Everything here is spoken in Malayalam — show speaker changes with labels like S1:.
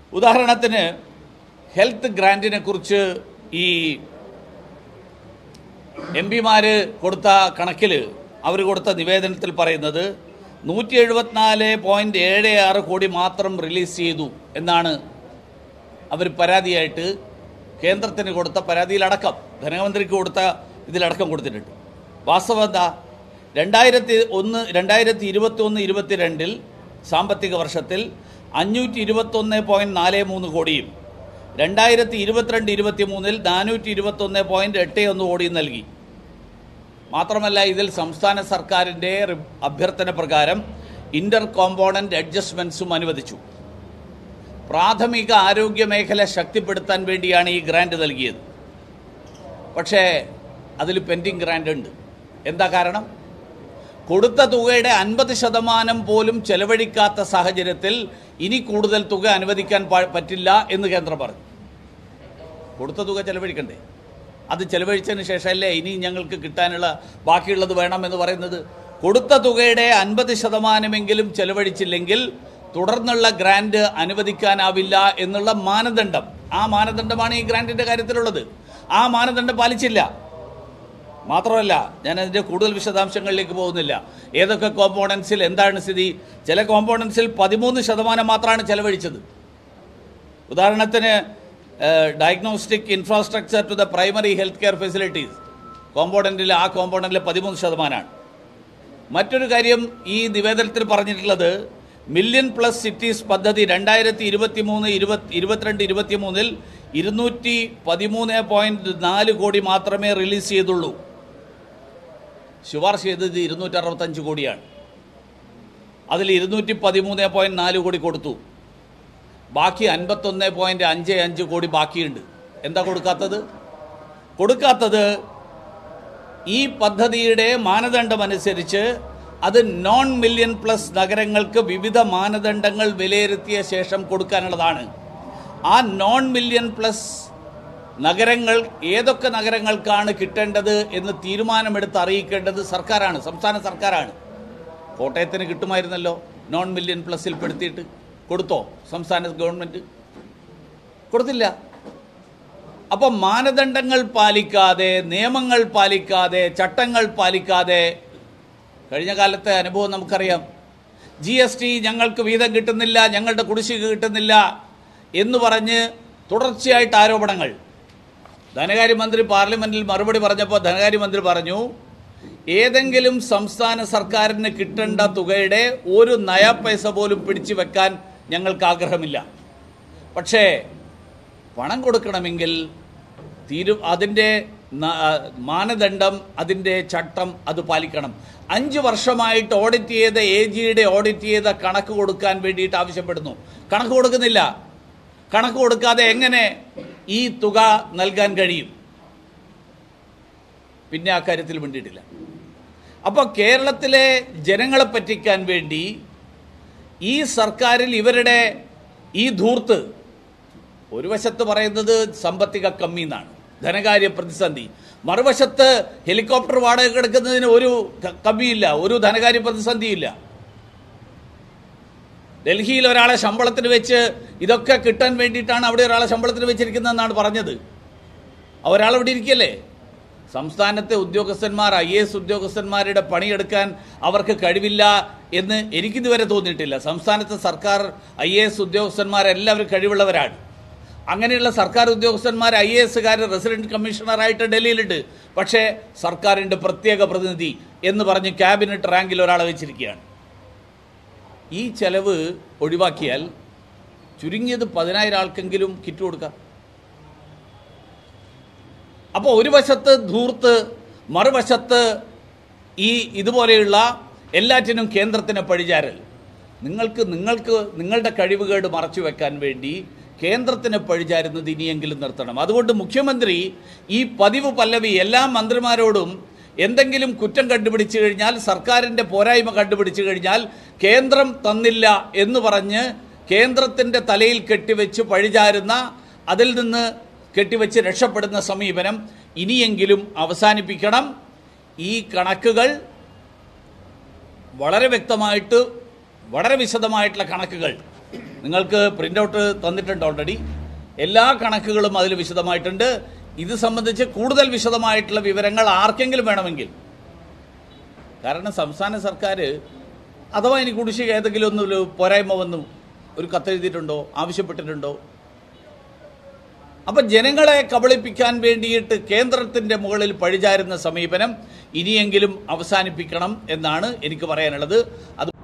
S1: ഉദാഹരണത്തിന് ഹെൽത്ത് ഗ്രാൻറ്റിനെ കുറിച്ച് ഈ എം പിമാര് കൊടുത്ത കണക്കിൽ അവർ കൊടുത്ത നിവേദനത്തിൽ പറയുന്നത് നൂറ്റി എഴുപത്തിനാല് പോയിന്റ് ഏഴ് ആറ് കോടി മാത്രം റിലീസ് ചെയ്തു എന്നാണ് അവർ പരാതിയായിട്ട് കേന്ദ്രത്തിന് കൊടുത്ത പരാതിയിലടക്കം ധനമന്ത്രിക്ക് കൊടുത്ത ഇതിലടക്കം കൊടുത്തിട്ടുണ്ട് വാസ്തവം എന്താ രണ്ടായിരത്തി ഒന്ന് രണ്ടായിരത്തി ഇരുപത്തി ഒന്ന് ഇരുപത്തിരണ്ടിൽ സാമ്പത്തിക വർഷത്തിൽ അഞ്ഞൂറ്റി ഇരുപത്തൊന്ന് പോയിന്റ് നാല് മൂന്ന് കോടിയും രണ്ടായിരത്തി ഇരുപത്തിരണ്ട് ഇരുപത്തി മൂന്നിൽ നാനൂറ്റി ഇരുപത്തൊന്ന് പോയിന്റ് എട്ട് ഒന്ന് കോടിയും നൽകി മാത്രമല്ല ഇതിൽ സംസ്ഥാന സർക്കാരിൻ്റെ റി- അഭ്യർത്ഥന പ്രകാരം ഇന്റർ കോമ്പോണന്റ് അഡ്ജസ്റ്റ്മെന്റ്സും അനുവദിച്ചു പ്രാഥമിക ആരോഗ്യ മേഖല ശക്തിപ്പെടുത്താൻ വേണ്ടിയാണ് ഈ ഗ്രാന്റ് നൽകിയത് പക്ഷേ അതിൽ പെൻഡിങ് ഗ്രാന്റ് ഉണ്ട് എന്താ കാരണം കൊടുത്ത തുകയുടെ അൻപത് ശതമാനം പോലും ചെലവഴിക്കാത്ത സാഹചര്യത്തിൽ ഇനി കൂടുതൽ തുക അനുവദിക്കാൻ പാ- പറ്റില്ല എന്ന് കേന്ദ്രം പറഞ്ഞു കൊടുത്ത തുക ചെലവഴിക്കണ്ടേ അത് ചെലവഴിച്ചതിന് ശേഷമല്ലേ ഇനി ഞങ്ങൾക്ക് കിട്ടാനുള്ള ബാക്കിയുള്ളത് വേണം എന്ന് പറയുന്നത് കൊടുത്ത തുകയുടെ അൻപത് ശതമാനമെങ്കിലും ചെലവഴിച്ചില്ലെങ്കിൽ തുടർന്നുള്ള ഗ്രാന്റ് അനുവദിക്കാനാവില്ല എന്നുള്ള മാനദണ്ഡം ആ മാനദണ്ഡമാണ് ഈ ഗ്രാന്റിന്റെ കാര്യത്തിലുള്ളത് ആ മാനദണ്ഡം പാലിച്ചില്ല മാത്രമല്ല ഞാൻ അതിൻ്റെ കൂടുതൽ വിശദാംശങ്ങളിലേക്ക് പോകുന്നില്ല ഏതൊക്കെ കോമ്പോണൻസിൽ എന്താണ് സ്ഥിതി ചില കോമ്പോണൻസിൽ പതിമൂന്ന് ശതമാനം മാത്രമാണ് ചെലവഴിച്ചത് ഉദാഹരണത്തിന് diagnostic infrastructure to the primary health care facilities കോമ്പോണൻറ്റിൽ ആ കോമ്പോണൻറ്റിൽ പതിമൂന്ന് ശതമാനമാണ് മറ്റൊരു കാര്യം ഈ നിവേദനത്തിൽ പറഞ്ഞിട്ടുള്ളത് മില്യൺ പ്ലസ് സിറ്റീസ് പദ്ധതി രണ്ടായിരത്തി ഇരുപത്തി മൂന്ന് ഇരുപത്തി ഇരുപത്തിരണ്ട് ഇരുപത്തി മൂന്നിൽ ഇരുന്നൂറ്റി പതിമൂന്ന് പോയിന്റ് നാല് കോടി മാത്രമേ റിലീസ് ചെയ്തുള്ളൂ ശുപാർശ ചെയ്തത് ഇരുന്നൂറ്റി അറുപത്തഞ്ച് കോടിയാണ് അതിൽ ഇരുന്നൂറ്റി പതിമൂന്ന് പോയിന്റ് നാല് കോടി കൊടുത്തു ബാക്കി അൻപത്തൊന്ന് പോയിന്റ് അഞ്ച് അഞ്ച് കോടി ബാക്കിയുണ്ട് എന്താ കൊടുക്കാത്തത് കൊടുക്കാത്തത് ഈ പദ്ധതിയുടെ മാനദണ്ഡം അനുസരിച്ച് അത് നോൺ മില്യൺ പ്ലസ് നഗരങ്ങൾക്ക് വിവിധ മാനദണ്ഡങ്ങൾ വിലയിരുത്തിയ ശേഷം കൊടുക്കാനുള്ളതാണ് ആ നോൺ മില്യൺ പ്ലസ് നഗരങ്ങൾ ഏതൊക്കെ നഗരങ്ങൾക്കാണ് കിട്ടേണ്ടത് എന്ന് തീരുമാനമെടുത്ത് അറിയിക്കേണ്ടത് സർക്കാരാണ് സംസ്ഥാന സർക്കാരാണ് കോട്ടയത്തിന് കിട്ടുമായിരുന്നല്ലോ നോൺ മില്യൺ പ്ലസിൽ പെടുത്തിയിട്ട് കൊടുത്തോ സംസ്ഥാന ഗവൺമെൻറ് കൊടുത്തില്ല അപ്പം മാനദണ്ഡങ്ങൾ പാലിക്കാതെ നിയമങ്ങൾ പാലിക്കാതെ ചട്ടങ്ങൾ പാലിക്കാതെ കഴിഞ്ഞ കാലത്തെ അനുഭവം നമുക്കറിയാം ജി എസ് ടി ഞങ്ങൾക്ക് വീതം കിട്ടുന്നില്ല ഞങ്ങളുടെ കുടിശ്ശിക കിട്ടുന്നില്ല എന്ന് പറഞ്ഞ് തുടർച്ചയായിട്ട് ആരോപണങ്ങൾ ധനകാര്യമന്ത്രി പാർലമെന്റിൽ മറുപടി പറഞ്ഞപ്പോൾ ധനകാര്യമന്ത്രി പറഞ്ഞു ഏതെങ്കിലും സംസ്ഥാന സർക്കാരിന് കിട്ടേണ്ട തുകയുടെ ഒരു നയ പൈസ പോലും പിടിച്ചു വെക്കാൻ ഞങ്ങൾക്ക് ആഗ്രഹമില്ല പക്ഷേ പണം കൊടുക്കണമെങ്കിൽ തീരു അതിൻ്റെ ന- ആ, മാനദണ്ഡം അതിൻ്റെ ചട്ടം അത് പാലിക്കണം അഞ്ച് വർഷമായിട്ട് ഓഡിറ്റ് ചെയ്ത എ ജിയുടെ ഓഡിറ്റ് ചെയ്ത കണക്ക് കൊടുക്കാൻ വേണ്ടിയിട്ട് ആവശ്യപ്പെടുന്നു കണക്ക് കൊടുക്കുന്നില്ല കണക്ക് കൊടുക്കാതെ എങ്ങനെ ഈ തുക നൽകാൻ കഴിയും പിന്നെ ആ കാര്യത്തിൽ വേണ്ടിയിട്ടില്ല അപ്പോൾ കേരളത്തിലെ ജനങ്ങളെ പറ്റിക്കാൻ വേണ്ടി ഈ സർക്കാരിൽ ഇവരുടെ ഈ ധൂർത്ത് ഒരു വശത്ത് പറയുന്നത് സാമ്പത്തിക കമ്മി എന്നാണ് ധനകാര്യ പ്രതിസന്ധി മറുവശത്ത് ഹെലികോപ്റ്റർ വാടക എടുക്കുന്നതിന് ഒരു ക- കമ്മിയില്ല ഒരു ധനകാര്യ പ്രതിസന്ധിയില്ല ഡൽഹിയിൽ ഒരാളെ ശമ്പളത്തിന് വെച്ച് ഇതൊക്കെ കിട്ടാൻ വേണ്ടിയിട്ടാണ് അവിടെ ഒരാളെ ശമ്പളത്തിന് വെച്ചിരിക്കുന്നതെന്നാണ് പറഞ്ഞത് ആ ഒരാൾ ഇവിടെ ഇരിക്കല്ലേ സംസ്ഥാനത്തെ ഉദ്യോഗസ്ഥന്മാർ ഐ എ എസ് ഉദ്യോഗസ്ഥന്മാരുടെ പണിയെടുക്കാൻ അവർക്ക് കഴിവില്ല എന്ന് എനിക്കിതുവരെ തോന്നിയിട്ടില്ല സംസ്ഥാനത്തെ സർക്കാർ ഐ എ എസ് ഉദ്യോഗസ്ഥന്മാരെല്ലാവരും കഴിവുള്ളവരാണ് അങ്ങനെയുള്ള സർക്കാർ ഉദ്യോഗസ്ഥന്മാർ ഐ എ എസുകാർ റെസിഡന്റ് കമ്മീഷണറായിട്ട് ഡൽഹിയിലുണ്ട് പക്ഷേ സർക്കാരിൻ്റെ പ്രത്യേക പ്രതിനിധി എന്ന് പറഞ്ഞ് ക്യാബിനറ്റ് റാങ്കിൽ ഒരാളെ വെച്ചിരിക്കുകയാണ് ഈ ചെലവ് ഒഴിവാക്കിയാൽ ചുരുങ്ങിയത് പതിനായിരം ആൾക്കെങ്കിലും കിറ്റ് കൊടുക്കാം അപ്പോൾ ഒരു വശത്ത് ധൂർത്ത് മറുവശത്ത് ഈ ഇതുപോലെയുള്ള എല്ലാറ്റിനും കേന്ദ്രത്തിന് പഴിചാരൽ നിങ്ങൾക്ക് നിങ്ങൾക്ക് നിങ്ങളുടെ കഴിവുകേട് മറച്ചു വെക്കാൻ വേണ്ടി കേന്ദ്രത്തിന് പഴിചാരുന്നത് ഇനിയെങ്കിലും നിർത്തണം അതുകൊണ്ട് മുഖ്യമന്ത്രി ഈ പതിവ് പല്ലവി എല്ലാ മന്ത്രിമാരോടും എന്തെങ്കിലും കുറ്റം കണ്ടുപിടിച്ചു കഴിഞ്ഞാൽ സർക്കാരിൻ്റെ പോരായ്മ കണ്ടുപിടിച്ചു കഴിഞ്ഞാൽ കേന്ദ്രം തന്നില്ല എന്ന് പറഞ്ഞ് കേന്ദ്രത്തിൻ്റെ തലയിൽ കെട്ടിവെച്ച് പഴിചാരുന്ന അതിൽ നിന്ന് കെട്ടിവെച്ച് രക്ഷപ്പെടുന്ന സമീപനം ഇനിയെങ്കിലും അവസാനിപ്പിക്കണം ഈ കണക്കുകൾ വളരെ വ്യക്തമായിട്ട് വളരെ വിശദമായിട്ടുള്ള കണക്കുകൾ നിങ്ങൾക്ക് പ്രിൻ്റ് ഔട്ട് തന്നിട്ടുണ്ട് ഓൾറെഡി എല്ലാ കണക്കുകളും അതിൽ വിശദമായിട്ടുണ്ട് ഇത് സംബന്ധിച്ച് കൂടുതൽ വിശദമായിട്ടുള്ള വിവരങ്ങൾ ആർക്കെങ്കിലും വേണമെങ്കിൽ കാരണം സംസ്ഥാന സർക്കാർ അഥവാ ഇനി കുടിശ്ശിക ഏതെങ്കിലും ഒന്നും ഒരു പോരായ്മ വന്നു ഒരു കത്തെഴുതിയിട്ടുണ്ടോ ആവശ്യപ്പെട്ടിട്ടുണ്ടോ അപ്പം ജനങ്ങളെ കബളിപ്പിക്കാൻ വേണ്ടിയിട്ട് കേന്ദ്രത്തിൻ്റെ മുകളിൽ പഴിചാരുന്ന സമീപനം ഇനിയെങ്കിലും അവസാനിപ്പിക്കണം എന്നാണ് എനിക്ക് പറയാനുള്ളത് അത്